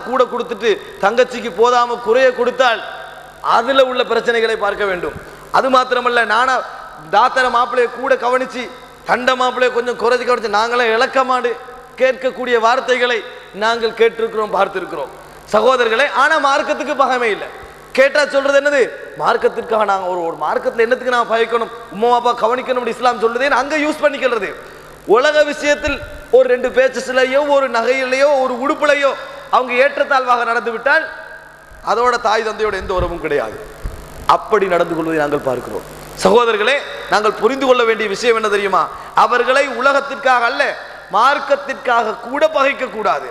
கூட கொடுத்துட்டு தங்கச்சிக்கு போதாம குறைய கொடுத்தால் அதுல உள்ள பிரச்சனைகளை பார்க்க வேண்டும் அது மாத்திரமல்ல நானா தாத்தர மாப்பிள்ளைய கூட கவனிச்சு கண்ட மாப்பிள்ளைய கொஞ்சம் குறைச்சு கவனிச்சு நாங்களே இழக்கமாடு கேட்கக்கூடிய வார்த்தைகளை நாங்கள் கேட்டிருக்கிறோம் பார்த்திருக்கிறோம் சகோதரர்களே ஆனா மார்க்கத்துக்கு பகமே இல்லை கேட்டா சொல்றது என்னது மார்க்கத்திற்காக நாங்க ஒரு ஒரு மார்க்கத்துல என்னத்துக்கு நான் பயக்கணும் உம்மா அப்பா கவனிக்கணும் இஸ்லாம் சொல்லுதே அங்க யூஸ் பண்ணிக்கிறது உலக விஷயத்தில் ஒரு ரெண்டு பேச்சஸ்லயோ ஒரு நகையிலையோ ஒரு உடுப்புலையோ அவங்க ஏற்றத்தாழ்வாக நடந்து விட்டால் அதோட தாய் தந்தையோட எந்த உறவும் கிடையாது அப்படி நடந்து கொள்வதை நாங்கள் பார்க்கிறோம் சகோதரர்களே நாங்கள் புரிந்து கொள்ள வேண்டிய விஷயம் என்ன தெரியுமா அவர்களை உலகத்திற்காக அல்ல மார்க்கத்திற்காக கூட பகைக்க கூடாது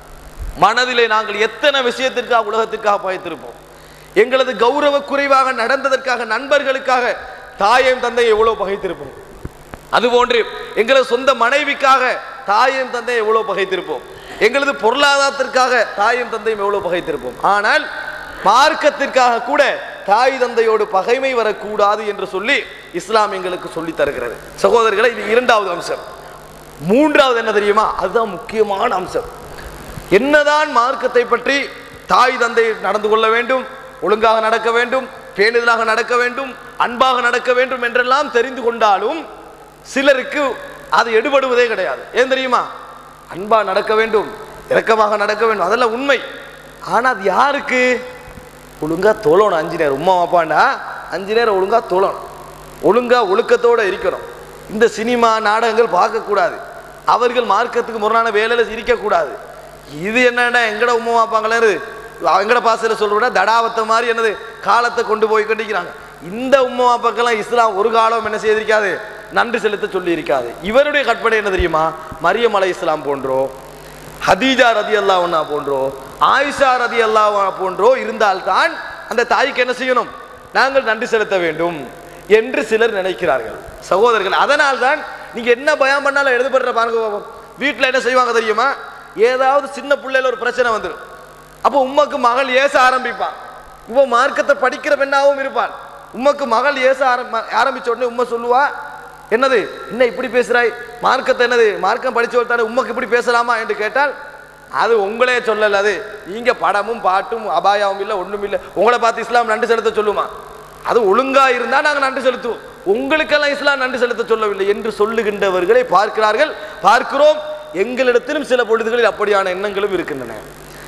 மனதிலே நாங்கள் எத்தனை விஷயத்திற்காக உலகத்திற்காக பயத்திருப்போம் எங்களது கௌரவ குறைவாக நடந்ததற்காக நண்பர்களுக்காக தாயையும் தந்தையை எவ்வளவு பகைத்திருப்போம் அதுபோன்று எங்களது சொந்த மனைவிக்காக தாயும் தந்தையை எவ்வளவு பகைத்திருப்போம் எங்களது பொருளாதாரத்திற்காக தாயும் தந்தையும் எவ்வளவு பகைத்திருப்போம் ஆனால் மார்க்கத்திற்காக கூட தாய் தந்தையோடு பகைமை வரக்கூடாது என்று சொல்லி இஸ்லாம் எங்களுக்கு சொல்லி தருகிறது சகோதரர்களை இது இரண்டாவது அம்சம் மூன்றாவது என்ன தெரியுமா அதுதான் முக்கியமான அம்சம் என்னதான் மார்க்கத்தை பற்றி தாய் தந்தை நடந்து கொள்ள வேண்டும் ஒழுங்காக நடக்க வேண்டும் பேணுதலாக நடக்க வேண்டும் அன்பாக நடக்க வேண்டும் என்றெல்லாம் தெரிந்து கொண்டாலும் சிலருக்கு அது எடுபடுவதே கிடையாது ஏன் தெரியுமா அன்பா நடக்க வேண்டும் இரக்கமாக நடக்க வேண்டும் அதெல்லாம் உண்மை ஆனா அது யாருக்கு ஒழுங்கா தொழணும் அஞ்சு நேரம் உமா அப்பாண்டா அஞ்சு நேரம் ஒழுங்கா தொழணும் ஒழுங்கா ஒழுக்கத்தோட இருக்கணும் இந்த சினிமா நாடகங்கள் பார்க்கக்கூடாது அவர்கள் மார்க்கத்துக்கு முரணான வேலையில இருக்கக்கூடாது இது என்னடா எங்கட உமா அப்பாங்களே எங்கட பாசையில் சொல்றோம்னா தடாவத்தை மாதிரி என்னது காலத்தை கொண்டு போய் கொண்டிருக்கிறாங்க இந்த உம்மா அப்பாக்கெல்லாம் இஸ்லாம் ஒரு காலம் என்ன செய்திருக்காது நன்றி செலுத்த சொல்லி இருக்காது இவருடைய கற்பனை என்ன தெரியுமா மரியம் அலை இஸ்லாம் போன்றோ ஹதீஜா ரதி அல்லாஹ்னா போன்றோ ஆயிஷா ரதி அல்லாஹ் போன்றோ இருந்தால்தான் அந்த தாய்க்கு என்ன செய்யணும் நாங்கள் நன்றி செலுத்த வேண்டும் என்று சிலர் நினைக்கிறார்கள் சகோதரர்கள் அதனால் தான் நீங்க என்ன பயம் பண்ணாலும் எழுதப்படுற பாருங்க பாப்போம். வீட்டுல என்ன செய்வாங்க தெரியுமா ஏதாவது சின்ன பிள்ளையில ஒரு பிரச்சனை வந்துடும் அப்போ உம்மக்கு மகள் ஏச ஆரம்பிப்பான் இப்போ மார்க்கத்தை படிக்கிற பெண்ணாகவும் இருப்பான் உம்மக்கு மகள் ஏச ஆரம்ப ஆரம்பிச்ச உடனே உம்மை சொல்லுவா என்னது என்ன இப்படி பேசுறாய் மார்க்கத்தை என்னது மார்க்கம் படிச்சு தானே உமக்கு இப்படி பேசலாமா என்று கேட்டால் அது உங்களே சொல்லல அது நீங்க படமும் பாட்டும் அபாயாவும் இல்லை ஒண்ணும் இல்லை உங்களை பார்த்து இஸ்லாம் நன்றி செலுத்த சொல்லுமா அது ஒழுங்கா இருந்தா நாங்க நன்றி செலுத்துவோம் உங்களுக்கெல்லாம் இஸ்லாம் நன்றி செலுத்த சொல்லவில்லை என்று சொல்லுகின்றவர்களை பார்க்கிறார்கள் பார்க்கிறோம் எங்களிடத்திலும் சில பொழுதுகளில் அப்படியான எண்ணங்களும் இருக்கின்றன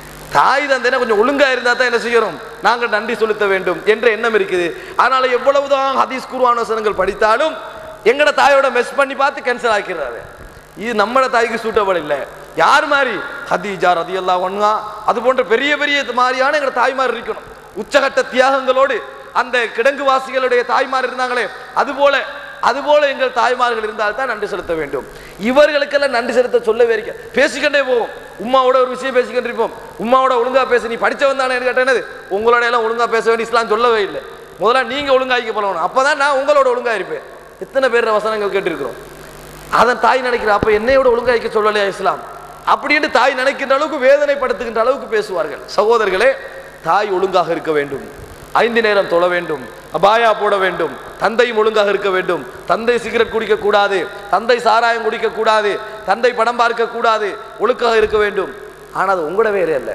தாய் தந்தைனா கொஞ்சம் ஒழுங்கா இருந்தா தான் என்ன செய்யணும் நாங்கள் நன்றி செலுத்த வேண்டும் என்ற எண்ணம் இருக்குது அதனால எவ்வளவுதான் ஹதீஸ் குர்ஆன் வசனங்கள் படித்தாலும் எங்கட தாயோட மெஸ் பண்ணி பார்த்து கேன்சல் ஆக்கிறாரு இது நம்மள தாய்க்கு சூட்டபிள் இல்லை யார் மாதிரி ஹதீஜா ரதி எல்லாம் ஒண்ணா அது போன்ற பெரிய பெரிய மாதிரியான எங்க தாய்மார் இருக்கணும் உச்சகட்ட தியாகங்களோடு அந்த கிடங்கு வாசிகளுடைய தாய்மார் இருந்தாங்களே அதுபோல அதுபோல எங்கள் தாய்மார்கள் இருந்தால் தான் நன்றி செலுத்த வேண்டும் இவர்களுக்கெல்லாம் நன்றி செலுத்த சொல்லவே இருக்க பேசிக்கிட்டே போவோம் உம்மாவோட ஒரு விஷயம் பேசிக்கிட்டு இருப்போம் உம்மாவோட ஒழுங்கா பேச நீ படிச்சவன் தானே கேட்டேனது உங்களோட எல்லாம் ஒழுங்கா பேச வேண்டிய இஸ்லாம் சொல்லவே இல்லை முதல்ல நீங்க ஒழுங்காய்க்க பழகணும் அப்பதான் நான் உங்களோட ஒழுங்கா இருப்பேன் எத்தனை பேர் வசனங்கள் கேட்டிருக்கிறோம் அதன் தாய் நினைக்கிற அப்ப என்னையோட ஒழுங்கா இருக்க சொல்லலையா இஸ்லாம் அப்படின்னு தாய் நினைக்கின்ற அளவுக்கு வேதனைப்படுத்துகின்ற அளவுக்கு பேசுவார்கள் சகோதரர்களே தாய் ஒழுங்காக இருக்க வேண்டும் ஐந்து நேரம் தொழ வேண்டும் அபாயா போட வேண்டும் தந்தையும் ஒழுங்காக இருக்க வேண்டும் தந்தை சிகரெட் குடிக்க கூடாது தந்தை சாராயம் குடிக்க கூடாது தந்தை படம் பார்க்க கூடாது ஒழுக்காக இருக்க வேண்டும் ஆனால் அது உங்களோட வேறு அல்ல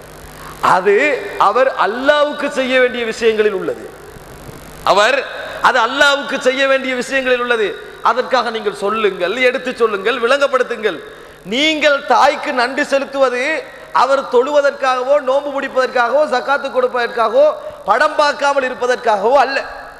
அது அவர் அல்லாவுக்கு செய்ய வேண்டிய விஷயங்களில் உள்ளது அவர் அது அல்லாவுக்கு செய்ய வேண்டிய விஷயங்களில் உள்ளது அதற்காக நீங்கள் சொல்லுங்கள் எடுத்து சொல்லுங்கள் விளங்கப்படுத்துங்கள் நீங்கள் தாய்க்கு நன்றி செலுத்துவது அவர் தொழுவதற்காகவோ நோன்பு பிடிப்பதற்காகவோ சக்காத்து கொடுப்பதற்காகவோ படம் பார்க்காமல் இருப்பதற்காகவோ அல்ல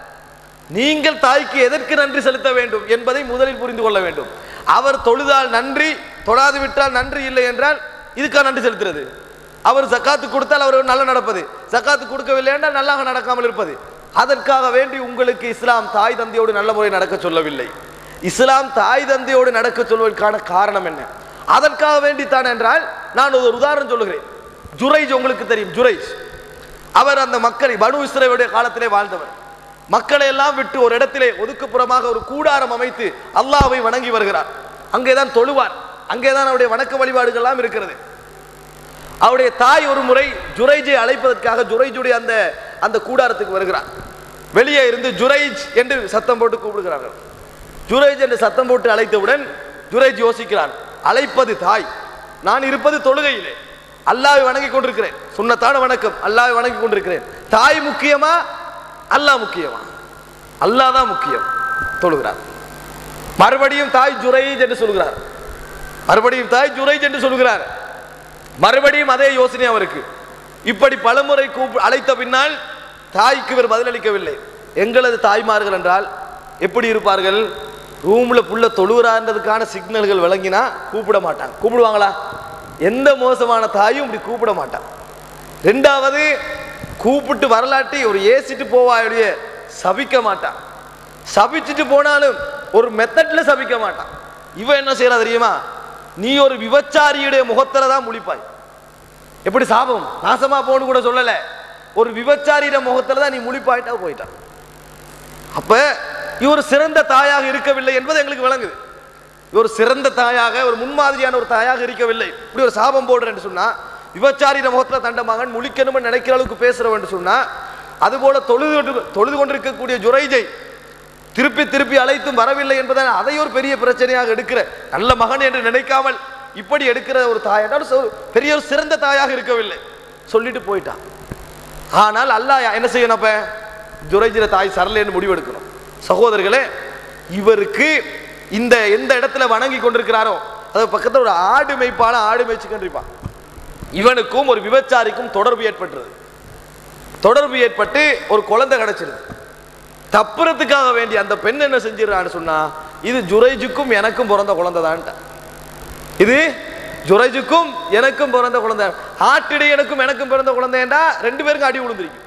நீங்கள் தாய்க்கு எதற்கு நன்றி செலுத்த வேண்டும் என்பதை முதலில் புரிந்து கொள்ள வேண்டும் அவர் தொழுதால் நன்றி தொழாது விட்டால் நன்றி இல்லை என்றால் இதுக்காக நன்றி செலுத்துறது அவர் சக்காத்து கொடுத்தால் அவர் நல்ல நடப்பது சக்காத்து கொடுக்கவில்லை என்றால் நல்லாக நடக்காமல் இருப்பது அதற்காக வேண்டி உங்களுக்கு இஸ்லாம் தாய் தந்தையோடு நல்ல முறை நடக்க சொல்லவில்லை இஸ்லாம் தாய் தந்தையோடு நடக்க சொல்வதற்கான காரணம் என்ன அதற்காக வேண்டித்தான் என்றால் நான் ஒரு உதாரணம் சொல்லுகிறேன் ஜுரைஜ் உங்களுக்கு தெரியும் ஜுரைஜ் அவர் அந்த மக்களை பனு இஸ்ரேலுடைய காலத்திலே வாழ்ந்தவர் மக்களை எல்லாம் விட்டு ஒரு இடத்திலே ஒதுக்குப்புறமாக ஒரு கூடாரம் அமைத்து அல்லாஹ்வை வணங்கி வருகிறார் அங்கேதான் தொழுவார் அங்கேதான் அவருடைய வணக்க வழிபாடுகள் எல்லாம் இருக்கிறது அவருடைய தாய் ஒரு முறை ஜுரைஜை அழைப்பதற்காக ஜுரைஜுடைய அந்த அந்த கூடாரத்துக்கு வருகிறார் வெளியே இருந்து ஜுரைஜ் என்று சத்தம் போட்டு கூப்பிடுகிறார்கள் ஜுரைஜ் என்று சத்தம் போட்டு அழைத்தவுடன் ஜுரைஜ் யோசிக்கிறார் அழைப்பது தாய் நான் இருப்பது தொழுகையிலே அல்லாஹ்வை வணங்கி கொண்டிருக்கிறேன் சுன்னத்தான வணக்கம் அல்லாஹ்வை வணங்கி கொண்டிருக்கிறேன் தாய் முக்கியமா அல்லாஹ் முக்கியமா அல்லாஹ் தான் முக்கியம் தொழுகிறார் மறுபடியும் தாய் ஜுரைஜ் என்று சொல்கிறார் மறுபடியும் தாய் ஜுரைஜ் என்று சொல்கிறார் மறுபடியும் அதே யோசனை அவருக்கு இப்படி பலமுறை கூப்பு அழைத்த பின்னால் தாய்க்கு இவர் பதிலளிக்கவில்லை எங்களது தாய்மார்கள் என்றால் எப்படி இருப்பார்கள் ரூம்ல புள்ள தொழுகிறான்றதுக்கான சிக்னல்கள் விளங்கினா கூப்பிட மாட்டாங்க கூப்பிடுவாங்களா எந்த மோசமான தாயும் இப்படி கூப்பிட மாட்டான் ரெண்டாவது கூப்பிட்டு வரலாட்டி ஒரு ஏசிட்டு போவாயுடைய சபிக்க மாட்டான் சபிச்சுட்டு போனாலும் ஒரு மெத்தட்ல சபிக்க மாட்டான் இவன் என்ன செய்யறா தெரியுமா நீ ஒரு விபச்சாரியுடைய முகத்துல தான் முழிப்பாய் எப்படி சாபம் நாசமா போன்னு கூட சொல்லல ஒரு விபச்சாரியிட முகத்துல தான் நீ முழிப்பாயிட்டா போயிட்டான் அப்ப இவர் சிறந்த தாயாக இருக்கவில்லை என்பது எங்களுக்கு விளங்குது இவர் சிறந்த தாயாக ஒரு முன்மாதிரியான ஒரு தாயாக இருக்கவில்லை இப்படி ஒரு சாபம் போடுறேன்னு சொன்னா விபச்சாரியிட முகத்துல தண்ட மகன் முழிக்கணும்னு நினைக்கிற அளவுக்கு பேசுறவன் சொன்னா அதுபோல தொழுது கொண்டு- தொழுது கொண்டிருக்கக்கூடிய ஜுரைஜை திருப்பி திருப்பி அழைத்தும் வரவில்லை என்பதால் அதை ஒரு பெரிய பிரச்சனையாக எடுக்கிற நல்ல மகன் என்று நினைக்காமல் இப்படி எடுக்கிற ஒரு தாய் என்றால் சொ- பெரிய ஒரு சிறந்த தாயாக இருக்கவில்லை சொல்லிட்டு போயிட்டான் ஆனால் அல்லாஹ் என்ன செய்யணும் அப்ப ஜுரைஜிர தாய் சரலேன்னு முடிவெடுக்கணும் சகோதரர்களே இவருக்கு இந்த எந்த இடத்துல வணங்கி கொண்டிருக்கிறாரோ அது பக்கத்துல ஒரு ஆடு மேய்ப்பால ஆடு மேய்ச்சி கொண்டிருப்பான் இவனுக்கும் ஒரு விபச்சாரிக்கும் தொடர்பு ஏற்பட்டது தொடர்பு ஏற்பட்டு ஒரு குழந்தை கிடைச்சிருது தப்புறதுக்காக வேண்டிய அந்த பெண் என்ன செஞ்சிடறான்னு சொன்னா இது ஜுரைஜுக்கும் எனக்கும் பிறந்த குழந்தை இது ஜுரைஜுக்கும் எனக்கும் பிறந்த குழந்தை ஆட்டிடையனுக்கும் எனக்கும் பிறந்த குழந்தைண்டா ரெண்டு பேருக்கும் அடி விழுந்திருக்கும்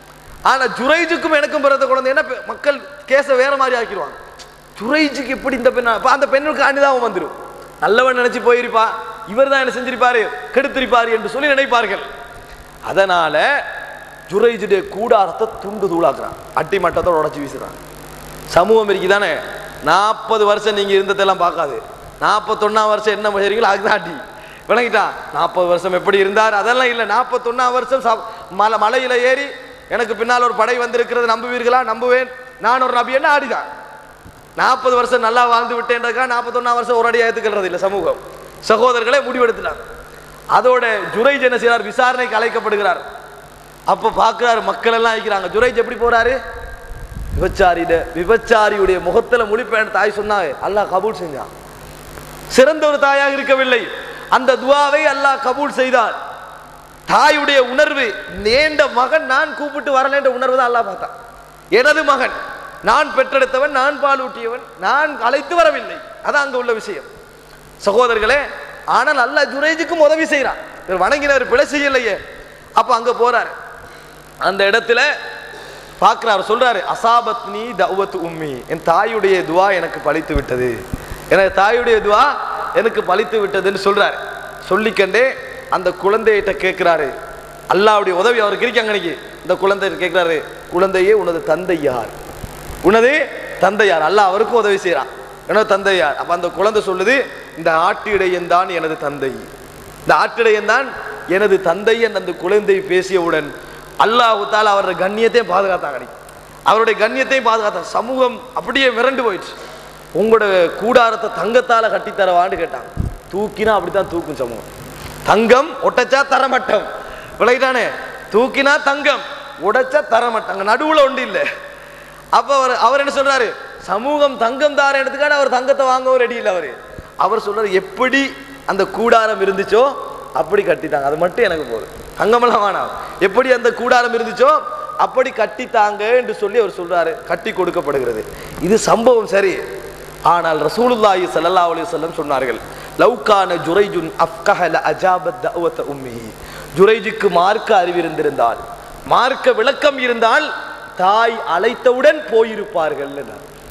ஆனா ஜுரைஜுக்கும் எனக்கும் பிறந்த குழந்தைன்னா பெ- மக்கள் கேஸ வேற மாதிரி ஆக்கிடுவாங்க ஜுரைஜுக்கு எப்படி இந்த பெண் அப்ப அந்த பெண்ணுக்கு அனுதாபம் வந்துடும் நல்லவன் நினைச்சு போயிருப்பா இவர் தான் என்ன செஞ்சிருப்பாரு கெடுத்திருப்பாரு என்று சொல்லி நினைப்பார்கள் அதனால ஜுரைஜுடைய கூடாரத்தை துண்டு தூளாக்குறான் அட்டி மட்டத்தோட உடச்சி வீசுறான் சமூகம் இருக்குதானே நாற்பது வருஷம் நீங்க இருந்ததெல்லாம் பார்க்காது நாற்பத்தொன்னாம் வருஷம் என்ன செய்றீங்களோ அதுதான் அடி விளங்கிட்டான் நாற்பது வருஷம் எப்படி இருந்தார் அதெல்லாம் இல்லை நாற்பத்தொன்னாம் வருஷம் ச- மலை மலையில ஏறி எனக்கு பின்னால் ஒரு படை வந்திருக்கிறது நம்புவீர்களா நம்புவேன் நான் ஒரு நபி என்ன ஆடிதான் நாற்பது வருஷம் நல்லா வாழ்ந்து விட்டேன்றதுக்காக நாற்பத்தொன்னாம் வருஷம் ஒரு அடியாக ஏற்றுக்கிறது இல்லை சமூகம் சகோதரர்களே முடிவெடுத்துட்டாங்க அதோட ஜுரைஜ் என்ன செய்றார் விசாரணைக்கு அழைக்கப்படுகிறார் அப்போ பார்க்குறாரு மக்கள் எல்லாம் இருக்கிறாங்க ஜுரைஜ் எப்படி போறாரு விபச்சாரியிட விபச்சாரியுடைய முகத்துல முழிப்பேன் தாய் சொன்னாங்க அல்லாஹ் கபூல் செஞ்சான் சிறந்த ஒரு தாயாக இருக்கவில்லை அந்த துவாவை அல்லாஹ் கபூல் செய்தார் தாயுடைய உணர்வு நேண்ட மகன் நான் கூப்பிட்டு வரலன்ற உணர்வு தான் அல்லாஹ் பார்த்தான் எனது மகன் நான் பெற்றெடுத்தவன் நான் பாலூட்டியவன் நான் அழைத்து வரவில்லை அதான் அங்க உள்ள விஷயம் சகோதரர்களே ஆனால் அல்லாஹ் ஜுரேஜுக்கும் உதவி செய்கிறான் இவர் வணங்கினவர் பிழை செய்யலையே அப்ப அங்க போறாரு அந்த இடத்துல பார்க்கிறார் சொல்றாரு அசாபத்னி தௌவத் உம்மி என் தாயுடைய துவா எனக்கு பலித்து விட்டது எனது தாயுடைய துவா எனக்கு பலித்து விட்டதுன்னு சொல்றாரு சொல்லிக்கண்டே அந்த குழந்தைகிட்ட கேட்கிறாரு அல்லாவுடைய உதவி அவருக்கு இருக்காங்க இன்னைக்கு இந்த குழந்தை கேட்கிறாரு குழந்தையே உனது தந்தை யார் உனது தந்தை யார் அல்லாஹ் அவருக்கும் உதவி செய்கிறான் எனது தந்தை யார் அப்ப அந்த குழந்தை சொல்லுது இந்த ஆட்டிடையன் தான் எனது தந்தை இந்த ஆட்டிடையன் தான் எனது தந்தை என்ற அந்த குழந்தை பேசியவுடன் அல்லாஹு தாலா அவருடைய கண்ணியத்தையும் பாதுகாத்தாங்க அன்னைக்கு. அவருடைய கண்ணியத்தையும் பாதுகாத்தாங்க சமூகம் அப்படியே மிரண்டு போயிடுச்சு உங்களோட கூடாரத்தை தங்கத்தால கட்டித்தரவான்னு கேட்டாங்க தூக்கினா அப்படித்தான் தூக்கும் சமூகம் தங்கம் ஒட்டச்சா தரமட்டம் விளையிட்டானே தூக்கினா தங்கம் உடைச்சா தரமட்டம் நடுவுல ஒன்று இல்லை அப்ப அவர் அவர் என்ன சொல்றாரு சமூகம் தங்கம் தாரேன்றதுக்கான அவர் தங்கத்தை வாங்கவும் ரெடி இல்லை அவரு அவர் சொல்றாரு எப்படி அந்த கூடாரம் இருந்துச்சோ அப்படி கட்டித்தாங்க அது மட்டும் எனக்கு போதும் தங்கமெல்லாம் வேணாம் எப்படி அந்த கூடாரம் இருந்துச்சோ அப்படி கட்டித்தாங்க என்று சொல்லி அவர் சொல்றாரு கட்டி கொடுக்கப்படுகிறது இது சம்பவம் சரி ஆனால் ரசூலுல்லாஹி ஸல்லல்லாஹு அலைஹி வஸல்லம் சொன்னார்கள் லவ்கான ஜுரைஜுன் அஃப்கஹல அஜாபத் தஅவத உம்மிஹி ஜுரைஜுக்கு மார்க்க அறிவு இருந்திருந்தால் மார்க்க விளக்கம் இருந்தால் தாய் அழைத்தவுடன் போயிருப்பார்கள் என்றார்